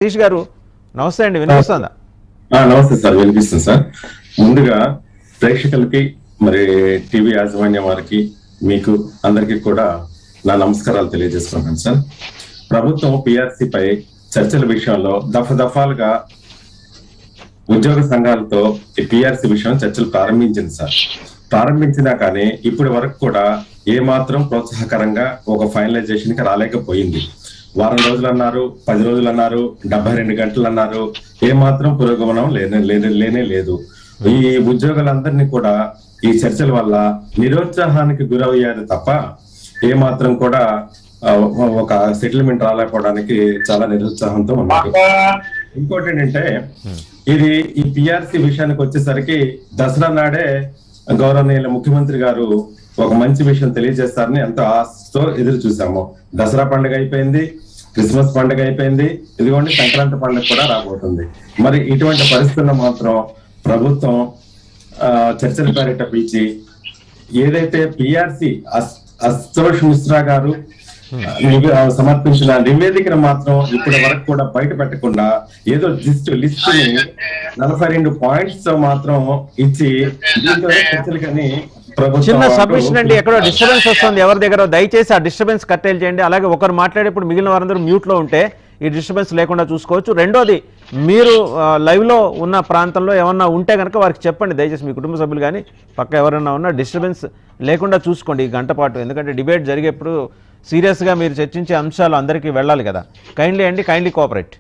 సతీష్ గారు నమస్తే అండి వినిపిస్తుందా ఆ, నమస్తే సార్ వినిపిస్తుంది సార్ ముందుగా ప్రేక్షకులకి మరి టీవీ యాజమాన్యం వారికి మీకు అందరికీ కూడా నా నమస్కారాలు తెలియజేసుకుంటాను సార్ ప్రభుత్వం పిఆర్సీ పై చర్చల విషయంలో దఫ దఫాలుగా ఉద్యోగ సంఘాలతో ఈ పిఆర్సీ విషయం చర్చలు ప్రారంభించింది సార్ ప్రారంభించినా కానీ ఇప్పటి వరకు కూడా ఏ మాత్రం ప్రోత్సాహకరంగా ఒక ఫైనలైజేషన్ కి రాలేకపోయింది వారం రోజులు అన్నారు పది రోజులు అన్నారు డెబ్బై రెండు గంటలు అన్నారు ఏ మాత్రం పురోగమనం లేనే లేనే లేనే లేదు ఈ ఉద్యోగులందరినీ కూడా ఈ చర్చల వల్ల నిరుత్సాహానికి గురయ్యారు తప్ప ఏ మాత్రం కూడా ఆ, ఒక సెటిల్మెంట్ రాలేకపోవడానికి చాలా నిరుత్సాహంతో ఉన్నారు ఇంకోటి ఏంటంటే ఇది ఈ పిఆర్సీ విషయానికి వచ్చేసరికి దసరా నాడే గౌరవనీయుల ముఖ్యమంత్రి గారు ఒక మంచి విషయం తెలియజేస్తారని ఎంతో ఆశతో ఎదురు చూసాము దసరా పండుగ అయిపోయింది క్రిస్మస్ పండుగ అయిపోయింది ఇదిగోండి సంక్రాంతి పండుగ కూడా రాబోతుంది మరి ఇటువంటి పరిస్థితుల్లో మాత్రం ప్రభుత్వం ఆ, చర్చల పేరిట పిలిచి ఏదైతే పిఆర్సి అస్తోష్ మిశ్రా గారు నివే- ఆ, సమర్పించిన నివేదికను మాత్రం ఇప్పటి వరకు కూడా బయట పెట్టకుండా ఏదో లిస్ట్ లిస్ట్ ని నలభై రెండు పాయింట్స్ తో మాత్రం ఇచ్చి దీంతో చర్చలు కానీ ప్రభుత్వం చిన్న అటు- సబ్మిషన్ అండి ఎక్కడో డిస్టర్బెన్స్ వస్తుంది ఎవరి దగ్గర దయచేసి ఆ డిస్టర్బెన్స్ కట్టేలు చేయండి అలాగే ఒకరు మాట్లాడేప్పుడు మిగిలిన వారందరూ మ్యూట్ లో ఉంటే ఈ డిస్టర్బెన్స్ లేకుండా చూసుకోవచ్చు రెండోది మీరు ఆ, లైవ్ లో ఉన్న ప్రాంతంలో ఏమన్నా ఉంటే కనుక వారికి చెప్పండి దయచేసి మీ కుటుంబ సభ్యులు కానీ పక్క ఎవరైనా ఉన్నా డిస్టర్బెన్స్ లేకుండా చూసుకోండి ఈ గంట పాటు ఎందుకంటే డిబేట్ జరిగేప్పుడు సీరియస్గా మీరు చర్చించే అంశాలు అందరికీ వెళ్ళాలి కదా కైండ్లీ అండి కైండ్లీ కోఆపరేట్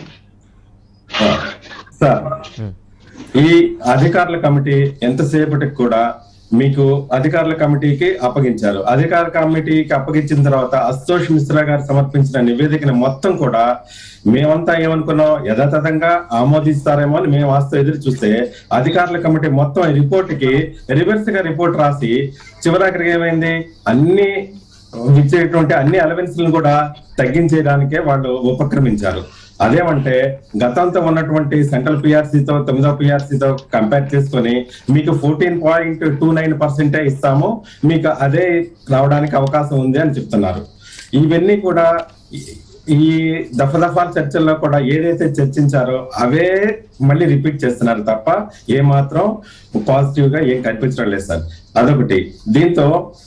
సార్ ఈ అధికారుల కమిటీ ఎంతసేపటికి కూడా మీకు అధికారుల కమిటీకి అప్పగించారు అధికార కమిటీకి అప్పగించిన తర్వాత అశోష్ మిశ్రా గారు సమర్పించిన నివేదికను మొత్తం కూడా మేమంతా ఏమనుకున్నాం యథాతథంగా ఆమోదిస్తారేమో అని మేము ఆస్తో ఎదురు చూస్తే అధికారుల కమిటీ మొత్తం రిపోర్ట్ కి రివర్స్ గా రిపోర్ట్ రాసి చివరాఖరికి ఏమైంది అన్ని ఇచ్చేటువంటి అన్ని అలవెన్స్లను కూడా తగ్గించేయడానికే వాళ్ళు ఉపక్రమించారు అదేమంటే గతంతో ఉన్నటువంటి సెంట్రల్ పిఆర్సీతో తొమ్మిదో పిఆర్సీతో కంపేర్ చేసుకొని మీకు ఫోర్టీన్ పాయింట్ టూ నైన్ పర్సెంటే ఇస్తాము మీకు అదే రావడానికి అవకాశం ఉంది అని చెప్తున్నారు ఇవన్నీ కూడా ఈ- ఈ దఫదఫాల చర్చల్లో కూడా ఏదైతే చర్చించారో అవే మళ్ళీ రిపీట్ చేస్తున్నారు తప్ప ఏ మాత్రం పాజిటివ్ గా ఏం కనిపించడం లేదు సార్ అదొకటి దీంతో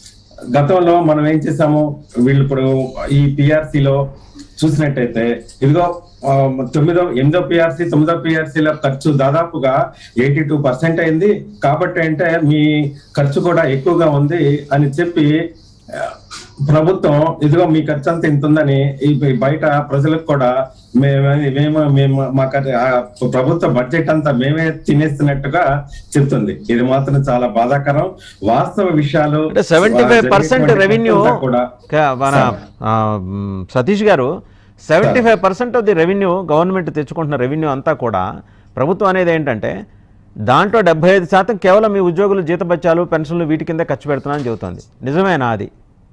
గతంలో మనం ఏం చేసాము వీళ్ళు ఇప్పుడు ఈ PRC లో చూసినట్టయితే ఇదిగో ఆ, తొమ్మిదో ఎనిమిదో పిఆర్సీ తొమ్మిదో పిఆర్సీల ఖర్చు దాదాపుగా ఎయిటీ టూ పర్సెంట్ అయింది కాబట్టి అంటే మీ ఖర్చు కూడా ఎక్కువగా ఉంది అని చెప్పి ఆ, ప్రభుత్వం ఇదిగో మీ ఖర్చు అంతా ఇంత ఉందని ఈ బయట ప్రజలకు కూడా మేము మేము మేము మాకు అది ఆ ప్రభుత్వ బడ్జెట్ అంతా మేమే తినేస్తున్నట్టుగా చెప్తుంది ఇది మాత్రం చాలా బాధాకరం వాస్తవ విషయాలు అంటే సెవెంటీ ఫైవ్ పర్సెంట్ జరిగేటువంటి రెవెన్యూ ఖర్చంతా కూడా మన ఆ, మ్, Satish garu seventy five percent of the revenue government తెచ్చుకుంటున్న రెవెన్యూ అంతా కూడా ప్రభుత్వం అనేది ఏంటంటే దాంట్లో డెబ్బై ఐదు శాతం కేవలం మీ ఉద్యోగులు జీతబత్యాలు పెన్షన్లు వీటి కింద ఖర్చు పెడుతున్నారని చెబుతోంది నిజమేనా అది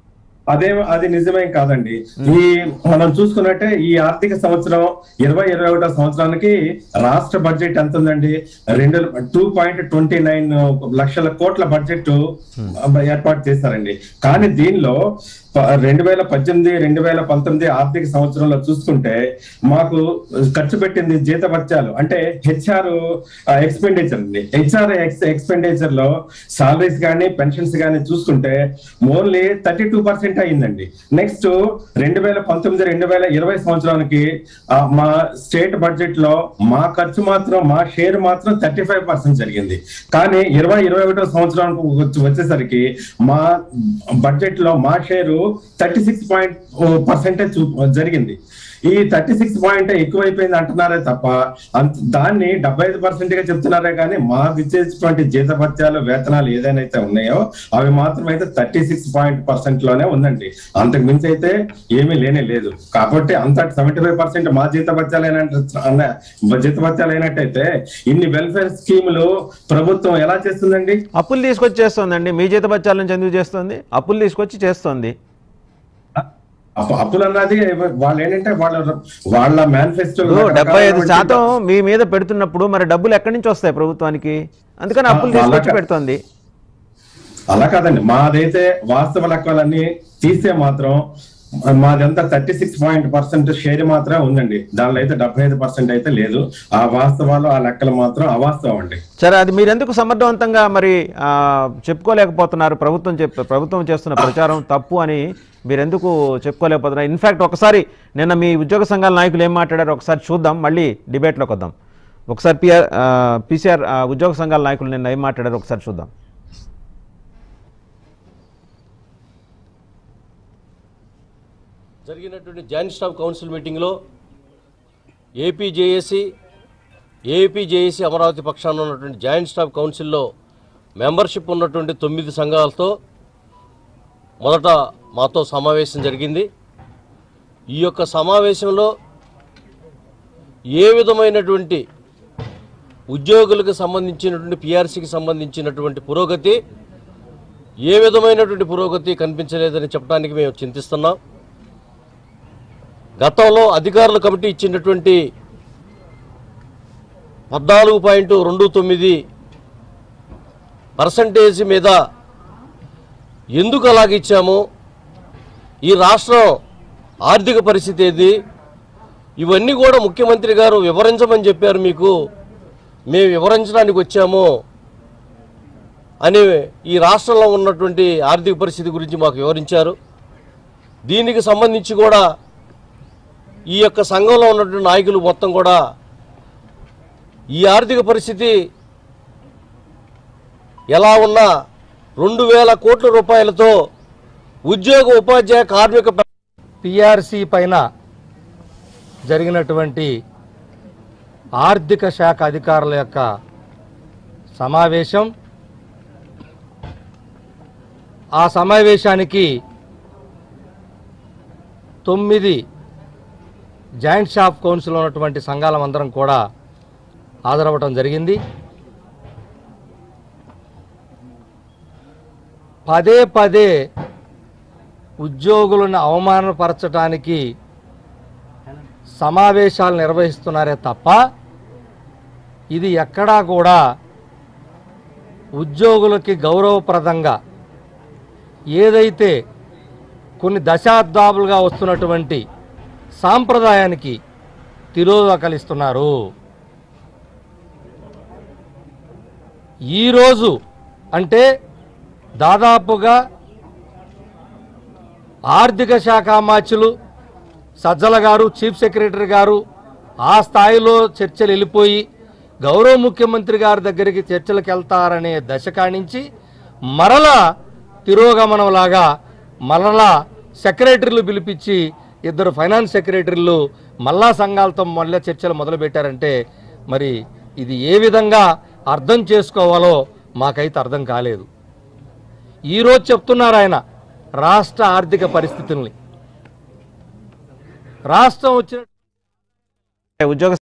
అదే అది నిజమేం కాదండి ఈ మనం చూసుకున్నట్టే ఈ ఆర్థిక సంవత్సరం ఇరవై ఇరవై ఒకటో సంవత్సరానికి రాష్ట్ర బడ్జెట్ ఎంత ఉందండి రెండు టూ పాయింట్ ట్వంటీ నైన్ లక్షల కోట్ల బడ్జెట్ ఏర్పాటు చేశారండి కానీ దీనిలో ప- రెండు వేల పద్దెనిమిది రెండు వేల పంతొమ్మిది ఆర్థిక సంవత్సరంలో చూసుకుంటే మాకు ఖర్చు పెట్టింది జీతభత్యాలు అంటే హెచ్ఆర్ ఎక్స్పెండిచర్ అండి హెచ్ఆర్ ఎక్స్పెండిచర్ లో సాలరీస్ కానీ పెన్షన్స్ కానీ చూసుకుంటే ఓన్లీ థర్టీ టూ పర్సెంట్ అయిందండి నెక్స్ట్ రెండు వేల పంతొమ్మిది రెండు వేల ఇరవై సంవత్సరానికి ఆ, మా స్టేట్ బడ్జెట్ లో మా ఖర్చు మాత్రం మా షేర్ మాత్రం థర్టీ ఫైవ్ పర్సెంట్ జరిగింది కానీ ఇరవై ఇరవై ఒకటో సంవత్సరానికి వచ్చి- వచ్చేసరికి మా బడ్జెట్ లో మా share thirty six point percentage జరిగింది ఈ థర్టీ సిక్స్ పాయింట్ ఎక్కువైపోయింది అంటున్నారే తప్ప అంత దాన్ని డెబ్బై ఐదు పర్సెంట్ గా చెప్తున్నారే కానీ మాకు ఇచ్చేటువంటి జీతభత్యాలు వేతనాలు ఏదైనా అయితే ఉన్నాయో అవి మాత్రం అయితే థర్టీ సిక్స్ పాయింట్ పర్సెంట్ లోనే ఉందండి అంతకు మించి అయితే ఏమీ లేనే లేదు కాబట్టి అంత సెవెంటీ ఫైవ్ పర్సెంట్ మా జీతభత్యాలు అన్న జీతభత్యాలు అయినట్టయితే ఇన్ని వెల్ఫేర్ స్కీములు ప్రభుత్వం ఎలా చేస్తుందండి అప్పులు తీసుకొచ్చి చేస్తోందండి మీ జీతబత్యాల నుంచి ఎందుకు చేస్తుంది అప్పులు తీసుకొచ్చి చేస్తోంది అప్పు- అప్పులు అన్నది వాళ్ళు ఏంటంటే వాళ్ళ వాళ్ళ మేనిఫెస్టో ఇప్పుడు డెబ్బై ఐదు శాతం మీ మీద పెడుతున్నప్పుడు మరి డబ్బులు ఎక్కడి నుంచి వస్తాయి ప్రభుత్వానికి అందుకని అప్పులు ఆ, తీసుకొచ్చి వాళ్ళక- పెడుతోంది అలా కాదండి మాదైతే వాస్తవ లెక్కలన్నీ తీస్తే మాత్రం మాదంతా thirty six point percent share మాత్రమే ఉందండి దానిలో అయితే డెబ్బై ఐదు పర్సెంట్ అయితే లేదు ఆ వాస్తవాలు ఆ లెక్కలు మాత్రం అవాస్తవం అండి సరే అది మీరు ఎందుకు సమర్థవంతంగా మరి ఆ, చెప్పుకోలేకపోతున్నారు ప్రభుత్వం చెప్ ప్రభుత్వం చేస్తున్న ప్రచారం తప్పు అని మీరు ఎందుకు చెప్పుకోలేకపోతున్నారు ఇన్ఫాక్ట్ ఒకసారి నిన్న మీ ఉద్యోగ సంఘాల నాయకులు ఏం మాట్లాడారో ఒకసారి చూద్దాం మళ్ళీ డిబేట్లోకి వద్దాం ఒకసారి పిఆర్ పీసీఆర్ ఉద్యోగ సంఘాల నాయకులు నిన్న ఏం మాట్లాడారో ఒకసారి చూద్దాం జరిగినటువంటి జాయింట్ స్టాఫ్ కౌన్సిల్ మీటింగ్లో AP JAC AP JAC Amaravati పక్షాన ఉన్నటువంటి జాయింట్ స్టాఫ్ కౌన్సిల్లో మెంబర్షిప్ ఉన్నటువంటి తొమ్మిది సంఘాలతో మొదట మాతో సమావేశం జరిగింది ఈ యొక్క సమావేశంలో ఏ విధమైనటువంటి ఉద్యోగులకు సంబంధించినటువంటి పిఆర్సీకి సంబంధించినటువంటి పురోగతి ఏ విధమైనటువంటి పురోగతి కనిపించలేదని చెప్పడానికి మేము చింతిస్తున్నాం గతంలో అధికారుల కమిటీ ఇచ్చినటువంటి పద్నాలుగు పాయింట్ రెండు తొమ్మిది పర్సంటేజ్ మీద ఎందుకు అలాగ ఇచ్చాము ఈ రాష్ట్రం ఆర్థిక పరిస్థితి ఏది ఇవన్నీ కూడా ముఖ్యమంత్రి గారు వివరించమని చెప్పారు మీకు మేము వివరించడానికి వచ్చాము అని ఈ రాష్ట్రంలో ఉన్నటువంటి ఆర్థిక పరిస్థితి గురించి మాకు వివరించారు దీనికి సంబంధించి కూడా ఈ యొక్క సంఘంలో ఉన్నటువంటి నాయకులు మొత్తం కూడా ఈ ఆర్థిక పరిస్థితి ఎలా ఉన్నా రెండు వేల కోట్ల రూపాయలతో ఉద్యోగ ఉపాధ్యాయ కార్మిక పె- పిఆర్సి పైన జరిగినటువంటి ఆర్థిక శాఖ అధికారుల యొక్క సమావేశం ఆ సమావేశానికి తొమ్మిది జాయింట్ షాప్ కౌన్సిల్ ఉన్నటువంటి సంఘాలమందరం కూడా హాజరవ్వటం జరిగింది పదే పదే ఉద్యోగులను అవమానపరచడానికి సమావేశాలు నిర్వహిస్తున్నారే తప్ప ఇది ఎక్కడా కూడా ఉద్యోగులకి గౌరవప్రదంగా ఏదైతే కొన్ని దశాబ్దాలుగా వస్తున్నటువంటి సాంప్రదాయానికి తిరోధకలిస్తున్నారు ఈరోజు అంటే దాదాపుగా ఆర్థిక శాఖ అమాత్యులు సజ్జల గారు చీఫ్ సెక్రటరీ గారు ఆ స్థాయిలో చర్చలు వెళ్ళిపోయి గౌరవ ముఖ్యమంత్రి గారి దగ్గరికి చర్చలకు వెళ్తారనే దశ కానించి మరలా తిరోగమనంలాగా మరలా సెక్రటరీలు పిలిపించి ఇద్దరు ఫైనాన్స్ సెక్రటరీలు మళ్ళా సంఘాలతో మళ్ళీ చర్చలు మొదలుపెట్టారంటే మరి ఇది ఏ విధంగా అర్థం చేసుకోవాలో మాకైతే అర్థం కాలేదు ఈరోజు చెప్తున్నారు ఆయన రాష్ట్ర ఆర్థిక పరిస్థితుల్ని రాష్ట్రం వచ్చిన ఉద్యోగ